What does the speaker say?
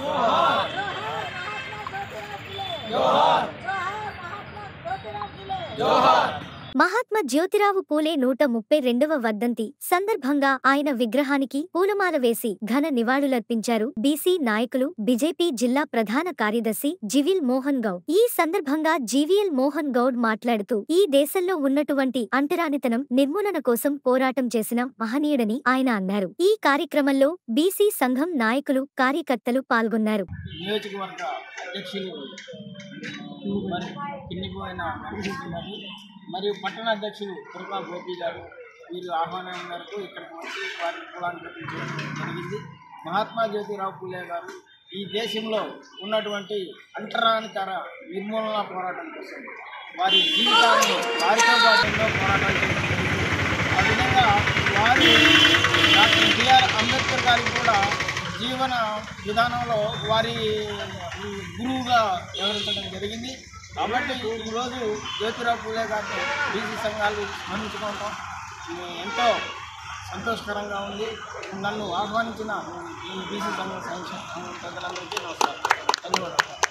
మహాత్మా జ్యోతిరావు పూలే నూట ముప్పై రెండవ వర్ధంతి సందర్భంగా ఆయన విగ్రహానికి పూలమాల వేసి ఘన నివాళులర్పించారు బీసీ నాయకులు బీజేపీ జిల్లా ప్రధాన కార్యదర్శి జివిల్ మోహన్ గౌడ్ ఈ సందర్భంగా జీవీఎల్ మోహన్ గౌడ్ మాట్లాడుతూ ఈ దేశంలో ఉన్నటువంటి అంటరానితనం నిర్మూలన కోసం పోరాటం చేసిన మహనీయుడని ఆయన అన్నారు ఈ కార్యక్రమంలో బీసీ సంఘం నాయకులు కార్యకర్తలు పాల్గొన్నారు నియోజకవర్గ అధ్యక్షులు మరి పిన్నిపోయిన నరసింహులు మరియు పట్టణ అధ్యక్షులు కురుకా గోపి గారు వీరు ఆహ్వానం మేరకు ఇక్కడికి వచ్చి వారి కులాన్ని ప్రకటించడం జరిగింది మహాత్మా జ్యోతిరావు పూలే గారు ఈ దేశంలో ఉన్నటువంటి అంటరానితర నిర్మూలన పోరాటం కోసం వారి జీవితాన్ని వారితో పాటు ఎన్నో పోరాటాలు చేయడం జరిగింది ఆ విధంగా వారు డాక్టర్ బిఆర్ అంబేద్కర్ గారికి కూడా జీవన విధానంలో వారి గురువుగా వ్యవహరించడం జరిగింది కాబట్టి ఈరోజు జ్యోతిరావు పూలే గారిని బీసీ సంఘాలు స్మరించుకోవటం ఇది ఎంతో సంతోషకరంగా ఉంది నన్ను ఆహ్వానించిన ఈ బీసీ సంఘ సంక్షేమ ప్రజలందరికీ నమస్కారం ధన్యవాదాలు